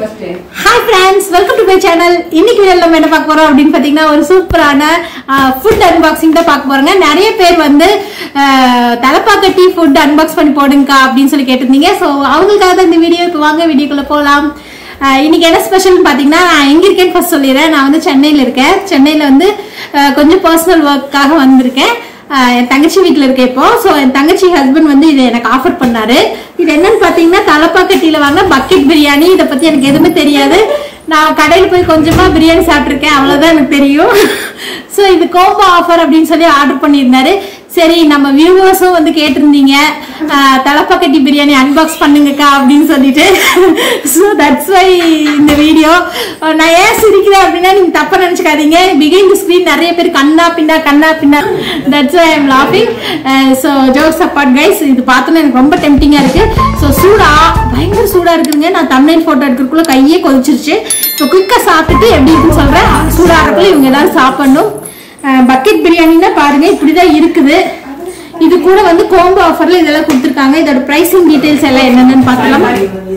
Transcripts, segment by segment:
First hi friends welcome to my channel இன்னைக்கு video நம்ம என்ன பார்க்க போறோம் அப்படின்னு பார்த்தீங்கன்னா ஒரு சூப்பரான ஃபுட் அன்பாக்சிங் தான் பார்க்க போறோங்க நிறைய பேர் வந்து ஆஹ், தலப்பாக்க டீ ஃபுட் அன்பாக்ஸ் பண்ணி போடுங்கக்கா அப்படின்னு சொல்லி கேட்டிருந்தீங்க ஸோ அவங்களுக்காக தான் இந்த வீடியோ இப்போ வாங்க வீடியோக்குள்ள போகலாம் ஆஹ், இன்னைக்கு என்ன ஸ்பெஷல்னு பார்த்தீங்கன்னா நான் எங்க இருக்கேன்னு ஃபர்ஸ்ட் சொல்லிடுறேன் நான் வந்து சென்னையில் இருக்கேன் சென்னையில் வந்து ஆஹ், கொஞ்சம் பர்சனல் ஒர்க்காக வந்திருக்கேன் ஆஹ் என் தங்கச்சி வீட்டில் இருக்கேன் இப்போ ஸோ என் தங்கச்சி ஹஸ்பண்ட் வந்து இதை எனக்கு ஆஃபர் பண்ணாரு இது என்னன்னு பார்த்தீங்கன்னா தலப்பாக்கட்டியில் வாங்க பக்கெட் பிரியாணி இதை பற்றி எனக்கு எதுவுமே தெரியாது நான் கடையில் போய் கொஞ்சமாக பிரியாணி சாப்பிட்ருக்கேன் அவ்வளோதான் எனக்கு தெரியும் ஸோ இது கோம்போ ஆஃபர் அப்படின்னு சொல்லி ஆர்டர் பண்ணியிருந்தாரு சரி நம்ம வியூவர்ஸும் வந்து கேட்டிருந்தீங்க ஆஹ் தலப்பாக்கட்டி பிரியாணி அன்பாக்ஸ் பண்ணுங்கக்கா அப்படின்னு சொல்லிட்டு ஸோ தட்ஸ் வை இந்த வீடியோ நான் ஏன் சிரிக்கிறேன் அப்படின்னா நீங்க தப்பா நினைச்சுக்காதீங்க பிகைன் தி ஸ்கிரீன் நிறைய பேர் கண்ணா பின்னா கண்ணா பின்னா தட்ஸ் வை ஐம் லாஃபிங் ஸோ ஜோக்ஸ் அப்பார்ட் கைஸ் இது பார்த்தோன்னா எனக்கு ரொம்ப டெம்டிங்கா இருக்கு ஸோ சூடா பயங்கர சூடா இருக்குதுங்க நான் தமிழ் போட்டோ எடுக்கிறதுக்குள்ள கையே கொதிச்சிருச்சு ஸோ குயிக்கா சாப்பிட்டுட்டு எப்படி இருக்குன்னு சொல்றேன் சூடா இருக்கல இவங்க எல்லாரும் சாப்பிடணும் பக்கெட் பிரியாணின்னா பாருங்க இப்படிதான் இருக்குது இது கூட வந்து கோம்போ ஆஃபர்ல இதெல்லாம் கொடுத்துருக்காங்க இதோட பிரைசிங் டீடைல்ஸ் எல்லாம் என்னென்னு பார்க்கலாமா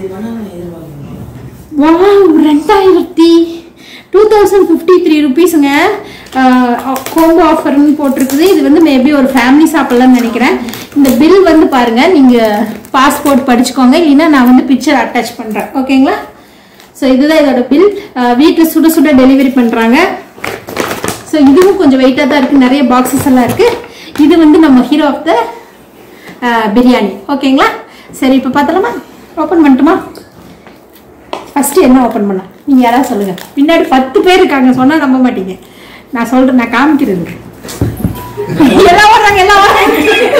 வாவ் ரெண்டாயிரத்தி டூ தௌசண்ட் ஃபிஃப்டி த்ரீ ருபீஸுங்க கோம்போ ஆஃபர்னு போட்டிருக்குது இது வந்து மேபி ஒரு ஃபேமிலி சாப்பிடலாம்னு நினைக்கிறேன் இந்த பில் வந்து பாருங்க நீங்க பாஸ்போர்ட் படிச்சுக்கோங்க இல்லைன்னா நான் வந்து பிக்சர் அட்டாச் பண்றேன் ஓகேங்களா ஸோ இதுதான் இதோட பில் வீட்டில் சுட சுட டெலிவரி பண்றாங்க ஸோ இதுவும் கொஞ்சம் வெயிட்டாக தான் இருக்கு நிறைய பாக்ஸஸ் எல்லாம் இருக்கு இது வந்து நம்ம ஹீரோ ஆஃப் த பிரியாணி ஓகேங்களா சரி இப்போ பார்த்தலாமா ஓப்பன் பண்ணட்டுமா ஃபர்ஸ்ட் என்ன ஓப்பன் பண்ணலாம் நீங்க யாராவது சொல்லுங்க பின்னாடி பத்து பேர் இருக்காங்க சொன்னா நம்ப மாட்டீங்க நான் சொல்றேன் நான் காமிக்கிறது எல்லாம் வர்றாங்க எல்லாம் வர்றாங்க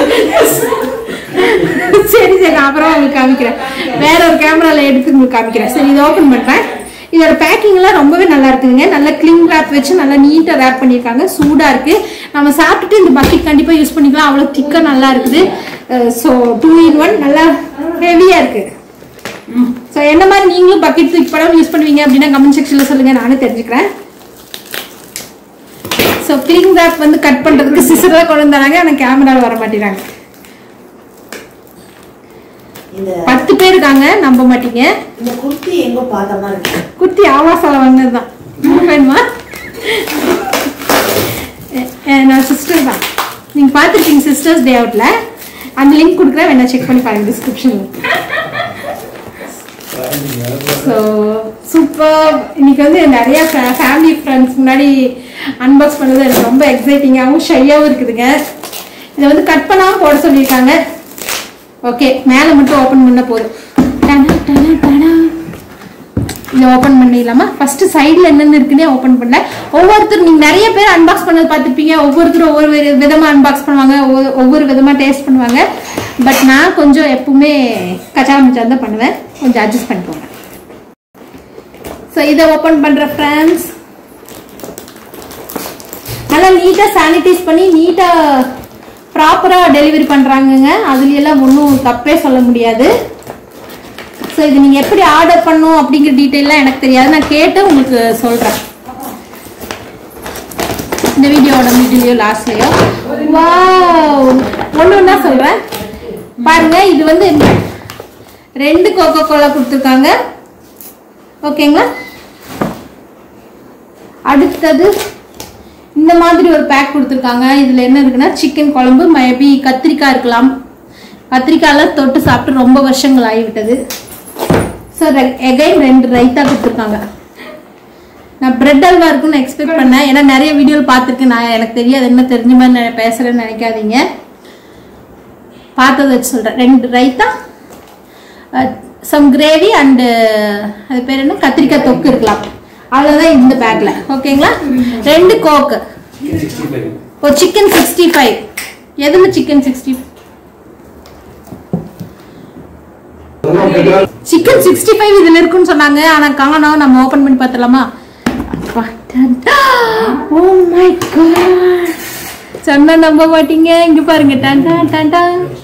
சரி சரி அப்புறம் உங்களுக்கு காமிக்கிறேன் வேற ஒரு கேமரால எடுத்து உங்களுக்கு காமிக்கிறேன் சரி இதை ஓப்பன் பண்றேன் இதோட பேக்கிங்லாம் ரொம்பவே நல்லா இருக்குதுங்க நல்ல க்ளீன் ரேப் வச்சு நல்லா நீட்டாக ரேப் பண்ணியிருக்காங்க சூடாக இருக்கு நம்ம சாப்பிட்டுட்டு இந்த பக்கெட் கண்டிப்பாக யூஸ் பண்ணிக்கலாம் அவ்வளோ திக்காக நல்லா இருக்குது ஸோ டூ இன் ஒன் நல்லா ஹெவியாக இருக்கு ஸோ என்ன மாதிரி நீங்களும் பக்கெட் தூக்கி படம் யூஸ் பண்ணுவீங்க அப்படின்னா கமெண்ட் செக்ஷனில் சொல்லுங்க நானும் தெரிஞ்சுக்கிறேன் ஸோ கிளிங் ரேப் வந்து கட் பண்ணுறதுக்கு சிசர் தான் கொண்டு வந்தாங்க ஆனால் கேமராவில் வர மாட்டேங்கிறாங்க இந்த பத்து பேர் இருக்காங்க நம்ப மாட்டீங்க இந்த குர்த்தி எங்க பார்த்த மாதிரி இருக்கு குத்தி ஆவாசால வாங்கினது தான் வேணுமா எ- எ- நான் சிஸ்டர் தான் நீங்கள் பார்த்துருக்கீங்க சிஸ்டர்ஸ் டே அவுட்டில் அந்த லிங்க் கொடுக்குறேன் வேணா செக் பண்ணி பாருங்க டிஸ்கிரிப்ஷனில் ஸோ சூப்பர் இன்னைக்கு வந்து நிறைய ஃபேமிலி ஃப்ரெண்ட்ஸ் முன்னாடி அன்பாக்ஸ் பண்ணது எனக்கு ரொம்ப எக்ஸைட்டிங்காகவும் ஷையாகவும் இருக்குதுங்க இதை வந்து கட் பண்ணாமல் போட சொல்லியிருக்காங்க ஓகே மேலே மட்டும் ஓப்பன் பண்ண போதும் டனா, டனா, டனா. இதை ஓப்பன் பண்ணிடலாமா ஃபர்ஸ்ட் சைடில் என்னென்ன இருக்குன்னே ஓப்பன் பண்ணல ஒவ்வொருத்தரும் நீங்கள் நிறைய பேர் அன்பாக்ஸ் பண்ணது பார்த்துருப்பீங்க ஒவ்வொருத்தரும் ஒவ்வொரு வி- விதமா அன்பாக்ஸ் பண்ணுவாங்க ஒவ்வொரு- ஒவ்வொரு விதமா டேஸ்ட் பண்ணுவாங்க பட் நான் கொஞ்சம் எப்பவுமே கச்சா மிச்சா தான் பண்ணுவேன் கொஞ்சம் அட்ஜஸ்ட் பண்ணிக்கோங்க ஸோ இதை ஓப்பன் பண்ற ஃப்ரெண்ட்ஸ் நல்லா நீட்டாக சானிடைஸ் பண்ணி நீட்டாக ப்ராப்பராக டெலிவரி பண்ணுறாங்கங்க அதுல ஒன்றும் தப்பே சொல்ல முடியாது ஸோ இது நீங்கள் எப்படி ஆர்டர் பண்ணும் அப்படிங்கிற டீட்டெயிலாம் எனக்கு தெரியாது நான் கேட்டு உங்களுக்கு சொல்கிறேன் இந்த வீடியோட வீடியோ லாஸ்ட்லயோ வாவ் ஒன்று ஒன்றா சொல்கிறேன் பாருங்க இது வந்து ரெண்டு கோகோ கோலா கொடுத்துருக்காங்க ஓகேங்களா அடுத்தது இந்த மாதிரி ஒரு பேக் கொடுத்துருக்காங்க இதில் என்ன இருக்குன்னா சிக்கன் குழம்பு மேபி கத்திரிக்காய் இருக்கலாம் கத்திரிக்காயெல்லாம் தொட்டு சாப்பிட்டு ரொம்ப வருஷங்கள் ஆகிவிட்டது ஸோ எகைன் ரெண்டு ரைத்தா கொடுத்துருக்காங்க நான் பிரெட் அல்வா இருக்குன்னு எக்ஸ்பெக்ட் பண்ணேன் ஏன்னா நிறைய வீடியோ பார்த்துருக்கேன் நான் எனக்கு தெரியாது என்ன தெரிஞ்ச மாதிரி நான் பேசுறேன்னு நினைக்காதீங்க பார்த்ததை வச்சு சொல்கிறேன் ரெண்டு ரைத்தா சம் கிரேவி அண்டு அது பேர் என்ன கத்திரிக்காய் தொக்கு இருக்கலாம் அவ்வளோதான் இந்த பேக்கில் ஓகேங்களா ரெண்டு கோக்கு ஒரு சிக்கன் சிக்ஸ்டி ஃபைவ் எதுல chicken sixty chicken sixty five இதில் இருக்குன்னு சொன்னாங்க ஆனால் காணோம் நம்ம ஓப்பன் பண்ணி பார்த்துலாமா ஓ மை காட் சொன்னா நம்ப மாட்டீங்க இங்க பாருங்க டாண்டா டாண்டா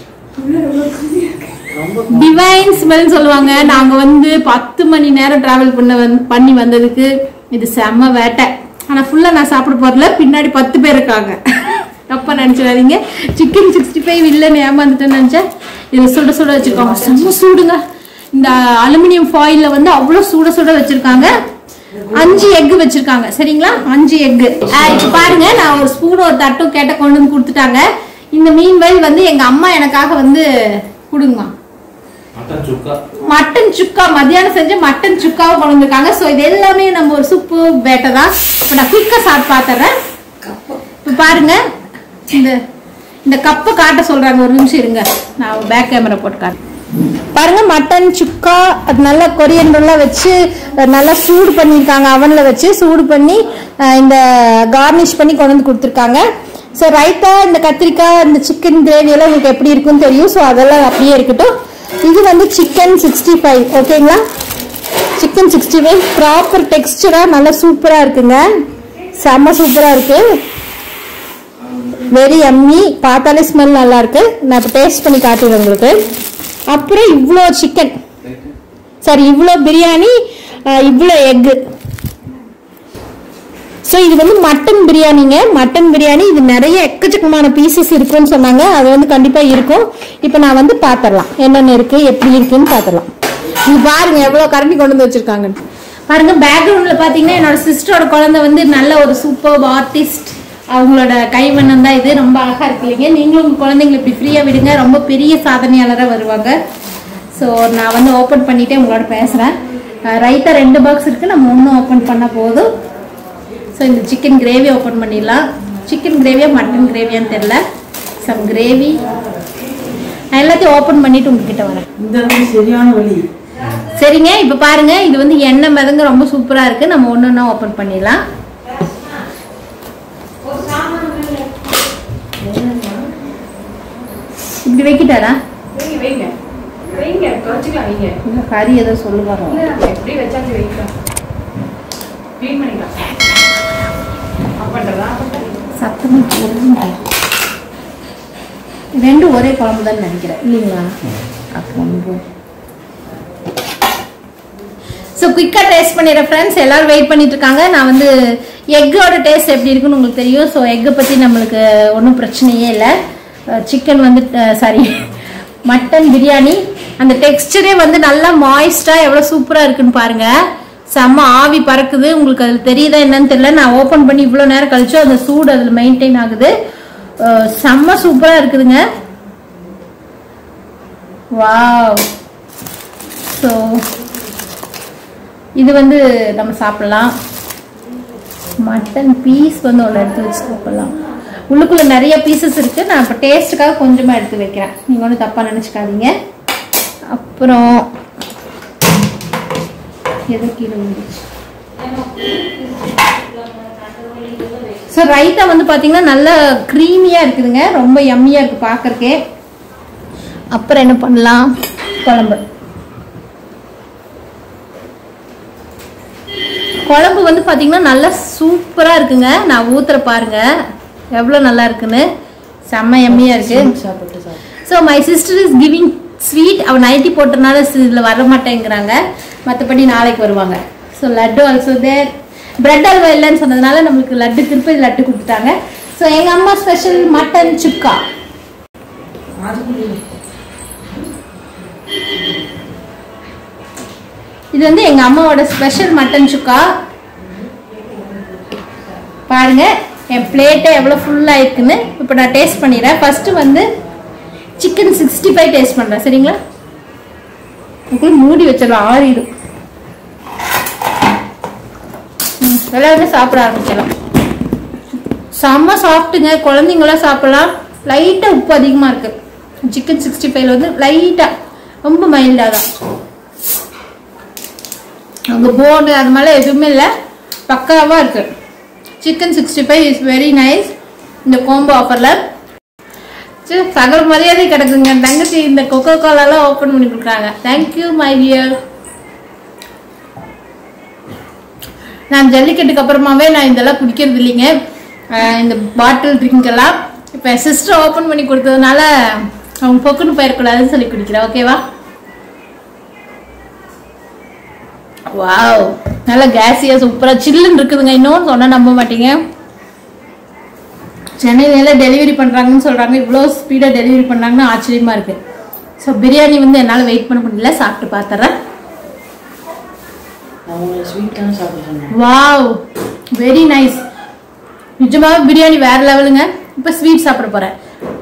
டிவைன் ஸ்மெல் சொல்லுவாங்க நாங்க வந்து பத்து மணி நேரம் டிராவல் பண்ண வந்து பண்ணி வந்ததுக்கு இது செம்ம வேட்டை ஆனா ஃபுல்லா நான் சாப்பிட போறல பின்னாடி பத்து பேர் இருக்காங்க தப்பா நினைச்சிடாதீங்க சிக்கன் சிக்ஸ்டி ஃபைவ் இல்லைன்னு ஏமாந்துட்டேன்னு நினைச்சேன் இது சுட சுட வச்சிருக்காங்க செம்ம சூடுங்க இந்த அலுமினியம் ஃபாயில்ல வந்து அவ்வளவு சுட சுட வச்சிருக்காங்க அஞ்சு எக் வச்சிருக்காங்க சரிங்களா அஞ்சு எக் இப்ப பாருங்க நான் ஒரு ஸ்பூன் ஒரு தட்டும் கேட்ட கொண்டு வந்து கொடுத்துட்டாங்க இந்த மீன் வயல் வந்து எங்க அம்மா எனக்காக வந்து கொடுங்கம்மா மட்டன் சுக்கா மட்டன் சுக்கா மத்தியானம் செஞ்ச மட்டன் சுக்காவை கொண்டு வந்திருக்காங்க ஸோ இது எல்லாமே நம்ம ஒரு சூப்பு பேட்டை தான் இப்போ நான் குயிக்காக சாப்பிட்டு பார்த்துறேன் இப்போ பாருங்க இந்த இந்த கப்பை காட்ட சொல்றாங்க ஒரு நிமிஷம் இருங்க நான் பேக் கேமரா போட்டு காட்டுறேன் பாருங்க மட்டன் சுக்கா அது நல்லா கொரியண்டர்லாம் வச்சு அஹ், நல்லா சூடு பண்ணியிருக்காங்க அவனில் வச்சு சூடு பண்ணி அஹ், இந்த கார்னிஷ் பண்ணி கொண்டு வந்து கொடுத்துருக்காங்க ஸோ ரைத்தா இந்த கத்திரிக்காய் இந்த சிக்கன் கிரேவி எல்லாம் உங்களுக்கு எப்படி இருக்குன்னு தெரியும் ஸோ அதெல்லாம் அப்படியே இருக்கட்டும் இது வந்து சிக்கன் சிக்ஸ்டி ஃபைவ் ஓகேங்களா சிக்கன் சிக்ஸ்டி ஃபைவ் ப்ராப்பர் டெக்ஸ்டராக நல்லா சூப்பராக இருக்குங்க செம்ம சூப்பராக இருக்குது வெரி அம்மி பார்த்தாலே ஸ்மெல் நல்லா இருக்கு நான் இப்போ டேஸ்ட் பண்ணி காட்டுறேன் உங்களுக்கு அப்புறம் இவ்வளோ சிக்கன் சாரி இவ்வளோ பிரியாணி அஹ், இவ்வளோ எக்கு ஸோ இது வந்து மட்டன் பிரியாணிங்க மட்டன் பிரியாணி இது நிறைய எக்கச்சக்கமான பீசஸ் இருக்குன்னு சொன்னாங்க அது வந்து கண்டிப்பாக இருக்கும் இப்போ நான் வந்து பார்த்துடலாம் என்னென்ன இருக்கு எப்படி இருக்குன்னு பார்த்துடலாம் இது பாருங்க எவ்வளோ கரண்டி கொண்டு வந்து வச்சிருக்காங்க பாருங்க பேக்ரவுண்ட்ல பார்த்தீங்கன்னா என்னோட சிஸ்டரோட குழந்தை வந்து நல்ல ஒரு சூப்பர் ஆர்டிஸ்ட் அவங்களோட கைவண்ணம் தான் இது ரொம்ப அழகா இருக்கு இல்லைங்க நீங்களும் உங்க குழந்தைங்களை இப்படி ஃப்ரீயா விடுங்க ரொம்ப பெரிய சாதனையாளராக வருவாங்க ஸோ நான் வந்து ஓப்பன் பண்ணிட்டே உங்களோட பேசுறேன் ரைத்தா ரெண்டு பாக்ஸ் இருக்கு நம்ம ஒன்றும் ஓப்பன் பண்ண போதும் ஸோ இந்த சிக்கன் கிரேவி ஓப்பன் பண்ணிடலாம் சிக்கன் கிரேவியா மட்டன் கிரேவியான்னு தெரில சம் கிரேவி நான் எல்லாத்தையும் ஓப்பன் பண்ணிட்டு உங்ககிட்ட வரேன் இந்த வழி சரியான வழி சரிங்க இப்போ பாருங்க இது வந்து எண்ணெய் மிதங்க ரொம்ப சூப்பரா இருக்கு நம்ம ஒன்று ஒன்றா ஓப்பன் பண்ணிடலாம் இப்படி வைக்கிட்டாரா வைங்க வைங்க வைங்க வச்சுக்கலாம் வைங்க இல்ல கறி ஏதோ சொல்லுவாங்க இல்ல, எப்படி வச்சாச்சு வைக்கலாம் க்ளீன் பண்ணிக்கலாம் ஆஃப் பண்ணுறதா சத்தமா போடுங்க. ரெண்டும் ஒரே குழம்பு தான் நினைக்கிறேன் இல்லைங்களா அப்போ ஸோ குயிக்காக டேஸ்ட் பண்ணிடுறேன் ஃப்ரெண்ட்ஸ் எல்லாரும் வெயிட் பண்ணிட்டு இருக்காங்க நான் வந்து எக்கோட டேஸ்ட் எப்படி இருக்குன்னு உங்களுக்கு தெரியும் ஸோ எக்கை பற்றி நம்மளுக்கு ஒன்றும் பிரச்சனையே இல்லை சிக்கன் வந்து சாரி மட்டன் பிரியாணி அந்த டெக்ஸ்டரே வந்து நல்லா மாய்ஸ்டாக எவ்வளோ சூப்பராக இருக்குன்னு பாருங்க செம்ம ஆவி பறக்குது உங்களுக்கு அதில் தெரியுதா என்னன்னு தெரியல நான் ஓப்பன் பண்ணி இவ்வளோ நேரம் கழிச்சு அந்த சூடு அதில் மெயின்டைன் ஆகுது அஹ் செம்ம சூப்பராக இருக்குதுங்க வாவ் ஸோ இது வந்து நம்ம சாப்பிடலாம் மட்டன் பீஸ் வந்து ஒன்று எடுத்து வச்சு சாப்பிடலாம் உள்ளுக்குள்ள நிறைய பீசஸ் இருக்கு நான் இப்போ டேஸ்ட்டுக்காக கொஞ்சமாக எடுத்து வைக்கிறேன் நீங்கள் ஒன்றும் தப்பாக நினச்சிக்காதீங்க அப்புறம் எது கீழே விழுந்துச்சு ஸோ ரைத்தா வந்து பார்த்தீங்கன்னா நல்ல க்ரீமியாக இருக்குதுங்க ரொம்ப யம்மியாக இருக்குது பார்க்கறக்கே அப்புறம் என்ன பண்ணலாம் குழம்பு குழம்பு வந்து பார்த்தீங்கன்னா நல்லா சூப்பராக இருக்குங்க நான் ஊத்துற பாருங்க எவ்வளோ நல்லா இருக்குன்னு செம்ம எம்மியாக இருக்கு சாப்பிட்டு சாப்பிட்டு so my sister is giving sweet அவள் நைட்டி போட்டனால இதில் வர மாட்டேங்கிறாங்க மற்றபடி நாளைக்கு வருவாங்க so laddu also there bread அல்வா இல்லைன்னு சொன்னதுனால நம்மளுக்கு லட்டு திருப்பி லட்டு கொடுத்துட்டாங்க ஸோ எங்கள் அம்மா ஸ்பெஷல் மட்டன் சுக்கா இது வந்து எங்கள் அம்மாவோட ஸ்பெஷல் மட்டன் சுக்கா பாருங்க என் பிளேட்டை எவ்வளோ ஃபுல்லாக இருக்குன்னு இப்போ நான் டேஸ்ட் பண்ணிடுறேன் ஃபர்ஸ்ட்டு வந்து சிக்கன் சிக்ஸ்டி ஃபைவ் டேஸ்ட் பண்ணுறேன் சரிங்களா அதுக்குள்ள மூடி வச்சிடலாம் ஆறிடும் ம், எல்லாருமே சாப்பிட ஆரம்பிக்கலாம் செம்ம சாப்பிட்டுங்க குழந்தைங்களாம் சாப்பிடலாம் லைட்டாக உப்பு அதிகமாக இருக்கு சிக்கன் சிக்ஸ்டி ஃபைவ்ல வந்து லைட்டாக ரொம்ப மைல்டாக தான் அங்கே போர்டு அது மாதிரிலாம் எதுவுமே இல்லை பக்காவாக இருக்கு chicken sixty five is very nice இந்த கோம்போ ஆஃபரில் சரி சகல மரியாதை கிடக்குங்க என் தங்கச்சி இந்த கொக்கோ கோலாலாம் ஓப்பன் பண்ணி கொடுக்குறாங்க தேங்க்யூ மை டியர் நான் ஜல்லிக்கட்டுக்கு அப்புறமாவே நான் இதெல்லாம் குடிக்கிறது இல்லைங்க அஹ் இந்த பாட்டில் ட்ரிங்க் எல்லாம் இப்போ என் சிஸ்டர் ஓப்பன் பண்ணி கொடுத்ததுனால அவங்க பொக்குன்னு போயிடக்கூடாதுன்னு சொல்லி குடிக்கிறேன் ஓகேவா வாவ் நல்லா கேஸியா சூப்பரா சில்லுன்னு இருக்குதுங்க இன்னொன்று சொன்னா நம்ப மாட்டீங்க சென்னையில எல்லாம் டெலிவரி பண்றாங்கன்னு சொல்றாங்க இவ்வளோ ஸ்பீடா டெலிவரி பண்றாங்கன்னு ஆச்சரியமா இருக்கு ஸோ பிரியாணி வந்து என்னால் வெயிட் பண்ண முடியல சாப்பிட்டு பார்த்துறேன் நான் உங்களை ஸ்வீட் தானே சாப்பிட சொன்னேன் வாவ் வெரி நைஸ் நிஜமாவே பிரியாணி வேற லெவலுங்க இப்போ ஸ்வீட் சாப்பிட போறேன்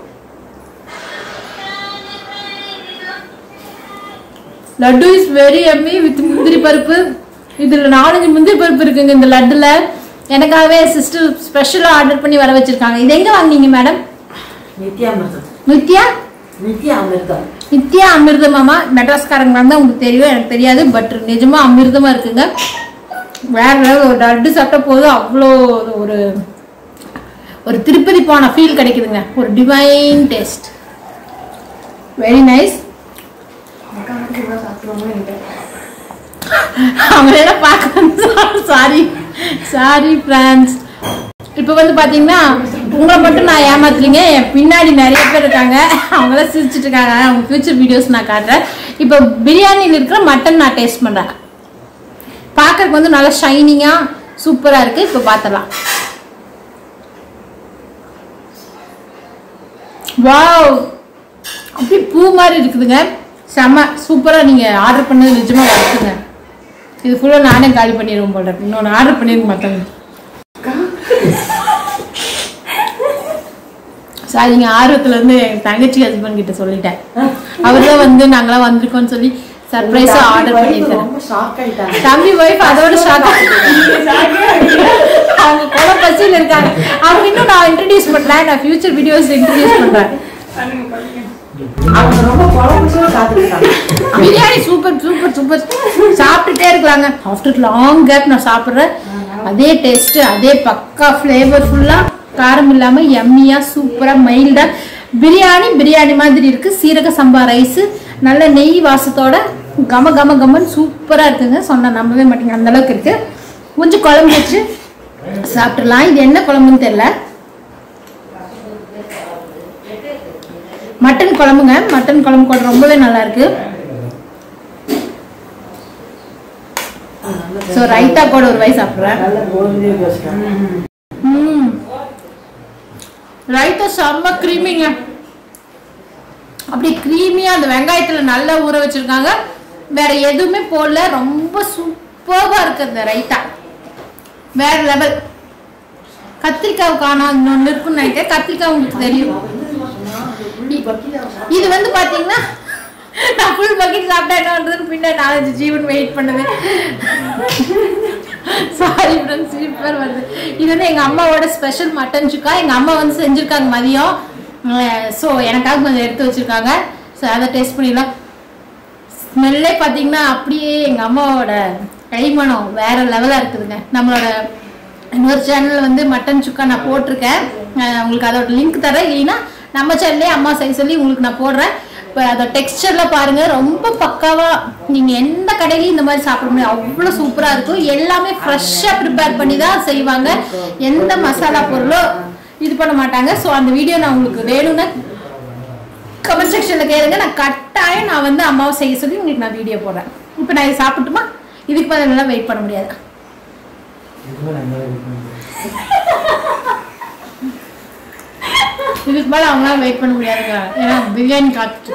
laddu is very yummy with முந்திரி பருப்பு இதுல நாலஞ்சு முந்திரி பருப்பு இருக்குங்க இந்த லட்டுல எனக்காகவே சிஸ்டர் ஸ்பெஷலாக ஆர்டர் பண்ணி வர வச்சிருக்காங்க இது எங்க வாங்குனீங்க மேடம் நித்யாமிர்தம் நித்யா நித்யா அமிர்தம் நித்யா அமிர்தமாமா மெட்ராஸ்காரங்க தான் உங்களுக்கு தெரியும் எனக்கு தெரியாது பட் நிஜமா அமிர்தமா இருக்குங்க வேற level. ஒரு லட்டு சாப்பிட்ட போதும் அவ்வளோ ஒரு ஒரு திருப்பதி போன ஃபீல் கிடைக்குதுங்க ஒரு டிவைன் டேஸ்ட் வெரி நைஸ் அக்கா மட்டும் இவ்வளோ சாப்பிடுவாங்கன்னு நினைக்கிறேன் அவங்கள பார்க்க சாரி சாரி ஃப்ரெண்ட்ஸ் இப்போ வந்து பார்த்தீங்கன்னா உங்களை மட்டும் நான் ஏமாத்துறீங்க என் பின்னாடி நிறைய பேர் இருக்காங்க அவங்களாம் சிரிச்சிட்டு இருக்காங்க அவங்க ஃபியூச்சர் வீடியோஸ் நான் காட்டுறேன் இப்போ பிரியாணியில் இருக்கிற மட்டன் நான் டேஸ்ட் பண்ணுறேன் பார்க்கறதுக்கு வந்து நல்லா ஷைனிங்காக சூப்பராக இருக்குது இப்போ பார்த்துடலாம் வாவ் அப்படியே பூ மாதிரி இருக்குதுங்க செம்ம சூப்பராக நீங்கள் ஆர்டர் பண்ணது நிஜமாக வளர்த்துங்க இது ஃபுல்லாக நானே காலி பண்ணிடுவோம் போல இருக்கு. இன்னொன்று ஆர்டர் பண்ணிருக்க மாட்டாங்க சாரிங்க ஆர்வத்துல இருந்து என் தங்கச்சி ஹஸ்பண்ட் கிட்ட சொல்லிட்டேன் அவர் தான் வந்து நாங்களாம் வந்திருக்கோம்னு சொல்லி சர்ப்ரைஸா ஆர்டர் பண்ணியிருக்காரு ரொம்ப ஷாக் ஆயிட்டாங்க தம்பி ஒய்ஃப் அதோட ஷாக் அவங்க கொலை பசியில் இருக்காங்க அவங்க இன்னும் நான் இன்ட்ரடியூஸ் பண்றேன் நான் ஃபியூச்சர் வீடியோஸ் இன்ட்ரடியூஸ் பண்றேன் அவங்க ரொம்ப குழம்பு காத்துக்கிட்டாங்க பிரியாணி சூப்பர் சூப்பர் சூப்பர் சாப்பிட்டுட்டே இருக்கலாங்க ஆஃப்டர் லாங் கேப் நான் சாப்பிட்றேன் அதே டேஸ்ட் அதே பக்கா ஃப்ளேவர்ஃபுல்லா காரம் இல்லாம எம்மியா சூப்பரா மைல்டா பிரியாணி பிரியாணி மாதிரி இருக்கு சீரக சம்பா ரைஸ் நல்ல நெய் வாசத்தோட கம கம கமன்னு சூப்பரா இருக்குங்க சொன்னா நம்பவே மாட்டீங்க அந்த அளவுக்கு இருக்கு கொஞ்சம் குழம்பு வச்சு சாப்பிட்டுலாம் இது என்ன குழம்புன்னு தெரியல மட்டன் குழம்புங்க மட்டன் குழம்பு கூட ரொம்பவே நல்லா இருக்கு ஸோ ரைத்தா கூட ஒரு வாய் சாப்பிட்றேன் நல்ல கோல்டே பேசுறாங்க ம் ரைத்தா செம்ம க்ரீமிங்க அப்படி க்ரீமியா அந்த வெங்காயத்துல நல்லா ஊற வச்சிருக்காங்க வேற எதுவுமே போடல ரொம்ப சூப்பர்வா இருக்கு அந்த ரைத்தா வேற லெவல் கத்திரிக்காய் காணோம் இன்னொன்று இருக்குன்னு நினைக்கிறேன் கத்திரிக்காய் உங்களுக்கு தெரியும் இது வந்து பாத்தீங்கன்னா நான் ஃபுல் பக்கெட் சாப்பிட்டா என்ன பண்றதுன்னு பின்னாடி நாலஞ்சு ஜீவன் வெயிட் பண்ணுது சாரி ஃப்ரெண்ட்ஸ் சூப்பர் வருது இது வந்து எங்க அம்மாவோட ஸ்பெஷல் மட்டன் சுக்கா எங்க அம்மா வந்து செஞ்சிருக்காங்க மதியம் ஸோ எனக்காக கொஞ்சம் எடுத்து வச்சிருக்காங்க ஸோ அதை டேஸ்ட் பண்ணிடலாம் ஸ்மெல்லே பார்த்தீங்கன்னா அப்படியே எங்கள் அம்மாவோட கைமணம் வேற லெவலாக இருக்குதுங்க நம்மளோட இன்னொரு சேனல் வந்து மட்டன் சுக்கா நான் போட்டிருக்கேன் அஹ் உங்களுக்கு அதோட லிங்க் தரேன் இல்லைன்னா நம்ம சேனல்லே அம்மா செய்ய சொல்லி உங்களுக்கு நான் போடுறேன் இப்போ அதோட டெக்ஸ்டரில் பாருங்க ரொம்ப பக்காவாக நீங்கள் எந்த கடையிலையும் இந்த மாதிரி சாப்பிட முடியாது அவ்வளோ சூப்பராக இருக்கும் எல்லாமே ஃப்ரெஷ்ஷாக ப்ரிப்பேர் பண்ணி தான் செய்வாங்க எந்த மசாலா பொருளோ இது பண்ண மாட்டாங்க ஸோ அந்த வீடியோ நான் உங்களுக்கு வேணும்னா கமெண்ட் செக்ஷன்ல கேளுங்க நான் கட்டாயம் நான் வந்து அம்மாவை செய்ய சொல்லி உங்களுக்கு நான் வீடியோ போடுறேன் இப்போ நான் இதை சாப்பிட்டுமா இதுக்கு மேலே என்னால் வெயிட் பண்ண முடியாது இதுக்கு மேலே அவங்களால வெயிட் பண்ண முடியாதுங்க ஏன்னா பிரியாணி காத்துட்டு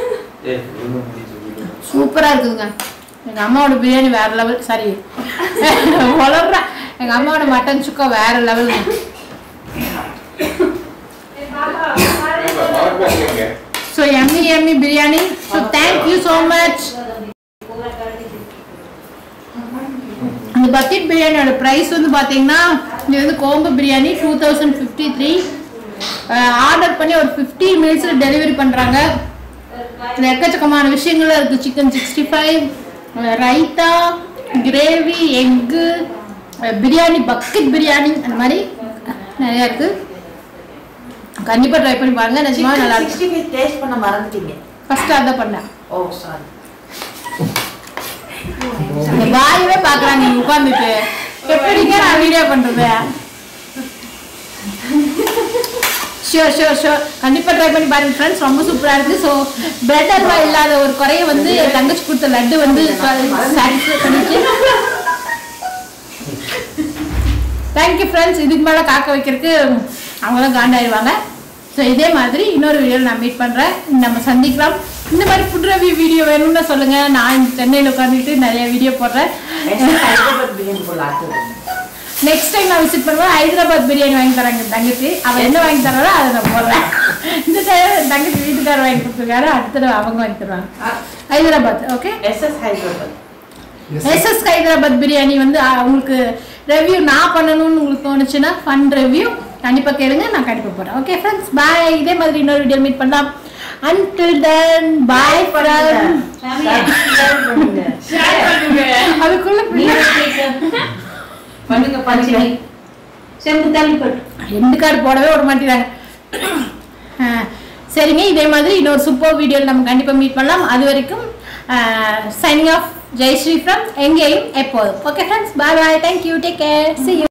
சூப்பராக இருக்குதுங்க எங்கள் அம்மாவோட பிரியாணி வேற லெவல் சாரி வளர்றேன் எங்கள் அம்மாவோட மட்டன் சுக்கா வேற லெவலுங்க so yummy yummy biryani so thank you so much இந்த பக்கெட் பிரியாணியோட ப்ரைஸ் வந்து பார்த்தீங்கன்னா இது வந்து combo biryani two thousand fifty three order பண்ணி ஒரு ஃபிஃப்டீன் மினிட்ஸில் டெலிவரி பண்ணுறாங்க இதில் எக்கச்சக்கமான விஷயங்களும் இருக்குது chicken sixty five raita gravy egg biryani bucket biryani அந்த மாதிரி நிறையா இருக்குது கண்டிப்பாக ட்ரை பண்ணி பாருங்க நிஜமா நல்லா இருக்கு சிக்ஸ்டி ஃபைவ் டேஸ்ட் பண்ண மறந்துட்டீங்க ஃபர்ஸ்ட் அதான் பண்ணேன் ஓ சாரி இந்த வாயவே பாக்குறாங்க நீங்க உட்காந்துட்டு எப்படிங்க நான் வீடியோ பண்றது ஷியோர் ஷியோர் ஷியோர் கண்டிப்பா ட்ரை பண்ணி பாருங்க ஃப்ரெண்ட்ஸ் ரொம்ப சூப்பரா இருக்கு ஸோ பிரெட் அல்வா இல்லாத ஒரு குறைய வந்து என் தங்கச்சி கொடுத்த லட்டு வந்து சாட்டிஸ்ஃபை பண்ணிச்சு தேங்க்யூ ஃப்ரெண்ட்ஸ் இதுக்கு மேலே காக்க வைக்கிறதுக்கு அவங்க தான் காண்டாயிருவாங்க ஸோ இதே மாதிரி இன்னொரு வீடியோவில் நான் மீட் பண்ணுறேன் நம்ம சந்திக்கலாம் இந்த மாதிரி ஃபுட் ரிவ்யூ வீடியோ வேணும்னு சொல்லுங்க நான் சென்னையில் உட்காந்துட்டு நிறைய வீடியோ போடுறேன் ஹைதராபாத் பிரியாணி போல ஆக்குது நெக்ஸ்ட் டைம் நான் விசிட் பண்ணுவேன் ஹைதராபாத் பிரியாணி வாங்கி தராங்க என் தங்கச்சி அவன் என்ன வாங்கி தராரோ அதை நான் போடுறேன் இந்த டைம் என் தங்கச்சி வீட்டுக்காரர் வாங்கி கொடுத்துருக்காரு அடுத்த தடவை அவங்க வாங்கி தருவாங்க Hyderabad okay S S Hyderabad S S Hyderabad biryani வந்து ஆ, உங்களுக்கு ரெவ்யூ நான் பண்ணணும்னு உங்களுக்கு தோணுச்சுன்னா ஃபன் ரெவ்யூ கண்டிப்பா கேளுங்க நான் கண்டிப்பா போறேன் ஓகே ஃப்ரெண்ட்ஸ் பாய் இதே மாதிரி இன்னொரு வீடியோ மீட் பண்ணலாம் until then பாய் ஃப்ரெண்ட் பண்ணுங்க அதுக்குள்ள பண்ணுங்க பண்ணுங்க செம்பு தள்ளிப்பட்டு ரெண்டு கார்டு போடவே விட மாட்டேங்கிறாங்க ஆ, சரிங்க இதே மாதிரி இன்னொரு சூப்பர் வீடியோவில் நம்ம கண்டிப்பா மீட் பண்ணலாம் அது வரைக்கும் signing off Jai Sri from எங்கேயும் எப்போதும் okay friends bye bye thank you take care see you